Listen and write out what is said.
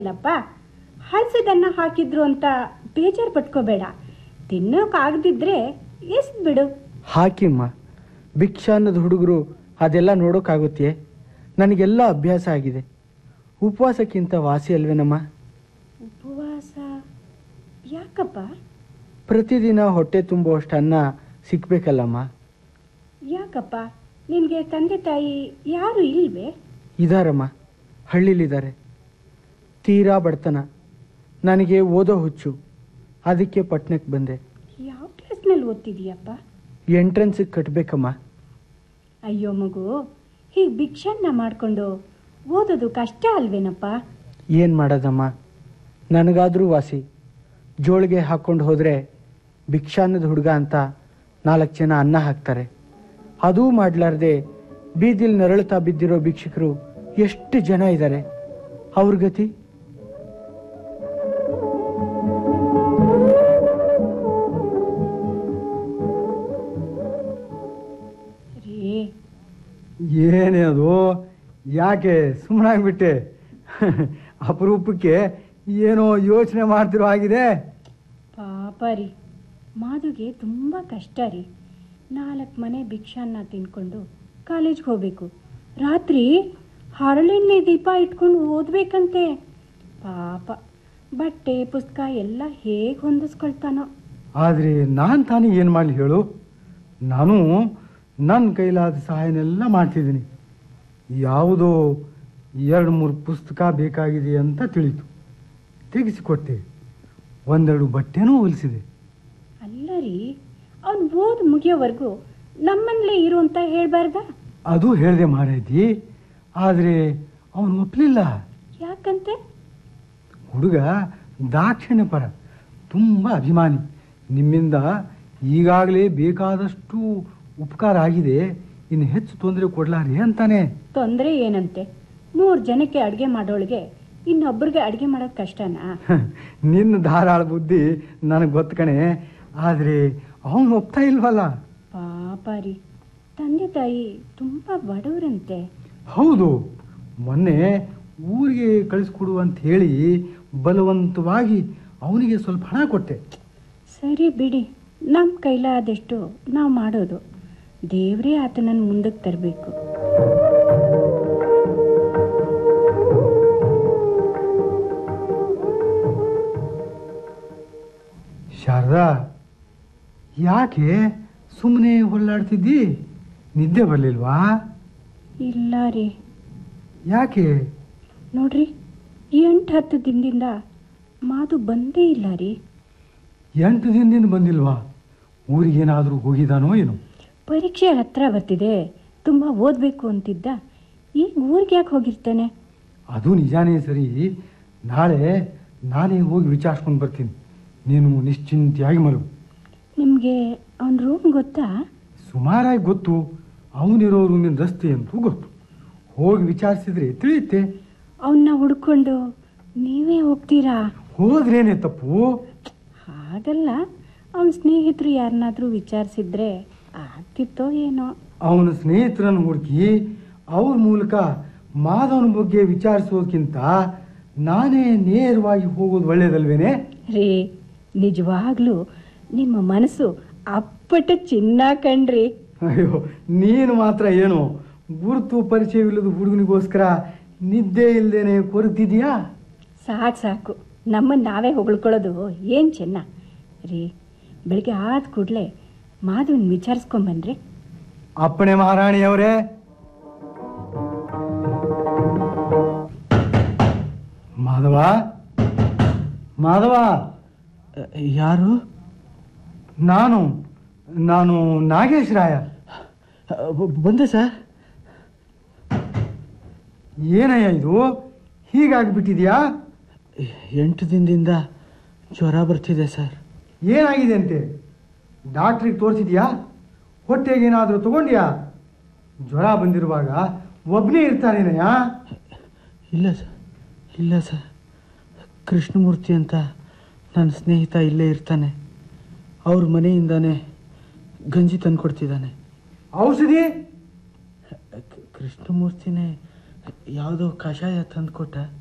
ಇಲ್ಲಪ್ಪ ಹಳಸದನ್ನ ಹಾಕಿದ್ರು ಅಂತ ಬೇಜಾರು ಪಟ್ಕೋಬೇಡ ತಿನ್ನೋಕಾಗದಿದ್ರೆ ಎಸ್ ಬಿಡು ಹಾಕಿಮ್ಮ ಭಿಕ್ಷಾ ಅನ್ನೋದು ಹುಡುಗರು ಅದೆಲ್ಲ ನೋಡೋಕ್ಕಾಗುತ್ತೆ ನನಗೆಲ್ಲ ಅಭ್ಯಾಸ ಆಗಿದೆ ಉಪವಾಸಕ್ಕಿಂತ ವಾಸಿ ಅಲ್ವೇನಮ್ಮ ಉಪವಾಸ ಯಾಕಪ್ಪ ಪ್ರತಿದಿನ ಹೊಟ್ಟೆ ತುಂಬುವಷ್ಟು ಅನ್ನ ಸಿಕ್ಬೇಕಲ್ಲಮ್ಮ ಯಾಕಪ್ಪ ನಿನಗೆ ತಂದೆ ತಾಯಿ ಯಾರು ಇಲ್ವೇ ಇದಾರಮ್ಮ ಹಳ್ಳಿಲಿದ್ದಾರೆ ತೀರಾ ಬಡತನ ನನಗೆ ಓದೋ ಹುಚ್ಚು ಅದಕ್ಕೆ ಪಟ್ನಕ್ಕೆ ಬಂದೆ ಯಾವ ಕ್ಲಾಸ್ನಲ್ಲಿ ಓದ್ತಿದೀಯಪ್ಪ ಎಂಟ್ರೆನ್ಸಿಗೆ ಕಟ್ಟಬೇಕಮ್ಮ ಅಯ್ಯೋ ಮಗು ಹೀಗೆ ಭಿಕ್ಷನ್ನ ಮಾಡಿಕೊಂಡು ಓದೋದು ಕಷ್ಟ ಅಲ್ವೇನಪ್ಪ ಏನು ಮಾಡೋದಮ್ಮ ನನಗಾದರೂ ವಾಸಿ ಜೋಳಿಗೆ ಹಾಕ್ಕೊಂಡು ಹೋದರೆ ಭಿಕ್ಷಾ ಅನ್ನೋದು ಹುಡುಗ ಅಂತ ನಾಲ್ಕು ಜನ ಅನ್ನ ಹಾಕ್ತಾರೆ ಅದೂ ಮಾಡಲಾರ್ದೆ ಬೀದಿಲ್ ನರಳುತ್ತಾ ಬಿದ್ದಿರೋ ಭಿಕ್ಷುಕರು ಎಷ್ಟು ಜನ ಇದ್ದಾರೆ ಅವ್ರ ಗತಿ ರೀ ಏನೇ ಅದು ಯಾಕೆ ಸುಮ್ಮನಾಗ್ಬಿಟ್ಟೆ ಅಪರೂಪಕ್ಕೆ ಏನೋ ಯೋಚನೆ ಮಾಡ್ತಿರೋ ಆಗಿದೆ ಪಾಪ ರೀ ಮಾಧುಗೆ ತುಂಬ ಕಷ್ಟ ರೀ ನಾಲ್ಕು ಮನೆ ಭಿಕ್ಷಾನ್ನ ತಿನ್ಕೊಂಡು ಕಾಲೇಜ್ಗೆ ಹೋಗ್ಬೇಕು ರಾತ್ರಿ ಹರಳೆಣ್ಣೆ ದೀಪ ಇಟ್ಕೊಂಡು ಓದ್ಬೇಕಂತೆ ಪಾಪ ಬಟ್ಟೆ ಪುಸ್ತಕ ಎಲ್ಲ ಹೇಗೆ ಹೊಂದಿಸ್ಕೊಳ್ತಾನೋ ಆದರೆ ನಾನು ತಾನೇ ಏನು ಮಾಡಲಿ ಹೇಳು ನಾನು ನನ್ನ ಕೈಲಾದ ಸಹಾಯನೆಲ್ಲ ಮಾಡ್ತಿದ್ದೀನಿ ಯಾವುದೋ ಎರಡು ಮೂರು ಪುಸ್ತಕ ಬೇಕಾಗಿದೆ ಅಂತ ತಿಳಿತು ತೆಗೆಸಿಕೊಟ್ಟೆ ಒಂದೆರಡು ಬಟ್ಟೆನೂ ಹೊಲಿಸಿದೆ ಅಲ್ಲ ರೀ ಅವ್ನು ಓದ್ ಮುಗಿಯೋವರೆಗೂ ನಮ್ಮನೇಲೇ ಇರು ಅಂತ ಹೇಳ್ಬಾರ್ದಾ ಅದು ಹೇಳಿದೆ ಮಾರೈತಿ ಆದರೆ ಅವನು ಒಪ್ಪಲಿಲ್ಲ ಯಾಕಂತೆ ಹುಡುಗ ದಾಕ್ಷಿಣ್ಯ ಪರ ತುಂಬ ಅಭಿಮಾನಿ ನಿಮ್ಮಿಂದ ಈಗಾಗಲೇ ಬೇಕಾದಷ್ಟು ಉಪಕಾರ ಆಗಿದೆ ಇನ್ನು ಹೆಚ್ಚು ತೊಂದರೆ ಕೊಡ್ಲಾರಿ ಅಂತಾನೆ ತೊಂದರೆ ಏನಂತೆ ಮೂರು ಜನಕ್ಕೆ ಅಡುಗೆ ಮಾಡೋಳಿಗೆ ಇನ್ನೊಬ್ರಿಗೆ ಅಡುಗೆ ಮಾಡೋದು ಕಷ್ಟನಾ ನಿನ್ನ ಧಾರಾಳ ಬುದ್ಧಿ ನನಗೆ ಗೊತ್ತು ಕಣೆ ಆದರೆ ಅವನು ಒಪ್ತಾ ಇಲ್ವಲ್ಲ ಪಾಪ ರೀ ತಂದೆ ತಾಯಿ ತುಂಬ ಬಡವರಂತೆ ಹೌದು ಮೊನ್ನೆ ಊರಿಗೆ ಕಳಿಸ್ಕೊಡು ಅಂತ ಹೇಳಿ ಬಲವಂತವಾಗಿ ಅವನಿಗೆ ಸ್ವಲ್ಪ ಹಣ ಕೊಟ್ಟೆ ಸರಿ ಬಿಡಿ ನಮ್ಮ ಕೈಲಾದಷ್ಟು ನಾವು ಮಾಡೋದು ದೇವರೇ ಆತನನ್ನು ಮುಂದಕ್ಕೆ ತರಬೇಕು ಶಾರದಾ ಯಾಕೆ ಸುಮ್ಮನೆ ಹೊಳ್ಳಾಡ್ತಿದ್ದಿ ನಿದ್ದೆ ಬರಲಿಲ್ವಾ ಇಲ್ಲ ರೀ ಯಾಕೆ ನೋಡ್ರಿ ಎಂಟು ಹತ್ತು ದಿನದಿಂದ ಮಾತು ಬಂದೇ ಇಲ್ಲ ರೀ ಎಂಟು ದಿನದಿಂದ ಬಂದಿಲ್ವಾ ಊರಿಗೇನಾದರೂ ಹೋಗಿದಾನೋ ಏನು ಪರೀಕ್ಷೆ ಹತ್ರ ಬರ್ತಿದೆ ತುಂಬ ಓದಬೇಕು ಅಂತಿದ್ದ ಈಗ ಊರಿಗೆ ಯಾಕೆ ಹೋಗಿರ್ತಾನೆ ಅದು ನಿಜಾನೇ ಸರಿ ನಾಳೆ ನಾನೇ ಹೋಗಿ ವಿಚಾರಿಸ್ಕೊಂಡು ಬರ್ತೀನಿ ನೀನು ನಿಶ್ಚಿಂತೆಯಾಗಿ ಮಲಗು ನಿಮಗೆ ಅವನ ರೂಮ್ ಗೊತ್ತಾ ಸುಮಾರಾಗಿ ಗೊತ್ತು ಅವನಿರೋ ರೂಮಿನ ರಸ್ತೆ ಅಂತೂ ಗೊತ್ತು ಹೋಗಿ ವಿಚಾರಿಸಿದ್ರೆ ತಿಳಿಯುತ್ತೆ ಅವನ್ನ ಹುಡ್ಕೊಂಡು ನೀವೇ ಹೋಗ್ತೀರಾ ಹೋದ್ರೇನೆ ತಪ್ಪು ಹಾಗಲ್ಲ ಅವನ ಸ್ನೇಹಿತರು ಯಾರನ್ನಾದ್ರೂ ವಿಚಾರಿಸಿದ್ರೆ ಆಗ್ತಿತ್ತೋ ಏನೋ ಅವನ ಸ್ನೇಹಿತರನ್ನು ಹುಡುಕಿ ಅವ್ರ ಮೂಲಕ ಮಾಧವನ ಬಗ್ಗೆ ವಿಚಾರಿಸೋದಕ್ಕಿಂತ ನಾನೇ ನೇರವಾಗಿ ಹೋಗೋದು ಒಳ್ಳೇದಲ್ವೇನೆ ರೀ ನಿಜವಾಗ್ಲೂ ನಿಮ್ಮ ಮನಸ್ಸು ಅಪ್ಪಟ ಚಿನ್ನ ಕಣ್ರಿ ಅಯ್ಯೋ ನೀನು ಮಾತ್ರ ಏನು ಗುರುತು ಪರಿಚಯವಿಲ್ಲದ ಹುಡುಗನಿಗೋಸ್ಕರ ನಿದ್ದೆ ಇಲ್ದೇನೆ ಕೊರತಿದ್ಯಾ ಸಾಕು ಸಾಕು ನಮ್ಮನ್ನು ನಾವೇ ಹೊಗಳ್ಕೊಳ್ಳೋದು ಏನು ಚೆನ್ನ ರೀ ಬೆಳಿಗ್ಗೆ ಆದ ಕೂಡಲೇ ಮಾಧವನ್ ವಿಚಾರಿಸ್ಕೊಂಬನ್ರಿ ಅಪ್ಪಣೆ ಮಹಾರಾಣಿಯವರೇ ಮಾಧವ ಮಾಧವ ಯಾರು ನಾನು ನಾನು ನಾಗೇಶ್ ರಾಯ ಬಂದೆ ಸರ್ ಏನಯ್ಯ ಇದು ಹೀಗಾಗ್ಬಿಟ್ಟಿದ್ಯಾ ಎಂಟು ದಿನದಿಂದ ಜ್ವರ ಬರ್ತಿದೆ ಸರ್ ಏನಾಗಿದೆ ಅಂತೆ ಡಾಕ್ಟ್ರಿಗೆ ತೋರಿಸಿದ್ಯಾ ಹೊಟ್ಟೆಗೇನಾದರೂ ತಗೊಂಡ್ಯಾ ಜ್ವರ ಬಂದಿರುವಾಗ ಒಬ್ಬನೇ ಇರ್ತಾನೇನಯ್ಯ ಇಲ್ಲ ಸರ್ ಇಲ್ಲ ಸರ್ ಕೃಷ್ಣಮೂರ್ತಿ ಅಂತ ನನ್ನ ಸ್ನೇಹಿತ ಇಲ್ಲೇ ಇರ್ತಾನೆ ಅವ್ರ ಮನೆಯಿಂದಾನೇ ಗಂಜಿ ತಂದ್ಕೊಡ್ತಿದ್ದಾನೆ ಔಷಧಿ ಕೃಷ್ಣಮೂರ್ತಿನೇ ಯಾವುದೋ ಕಷಾಯ ತಂದುಕೊಟ್ಟ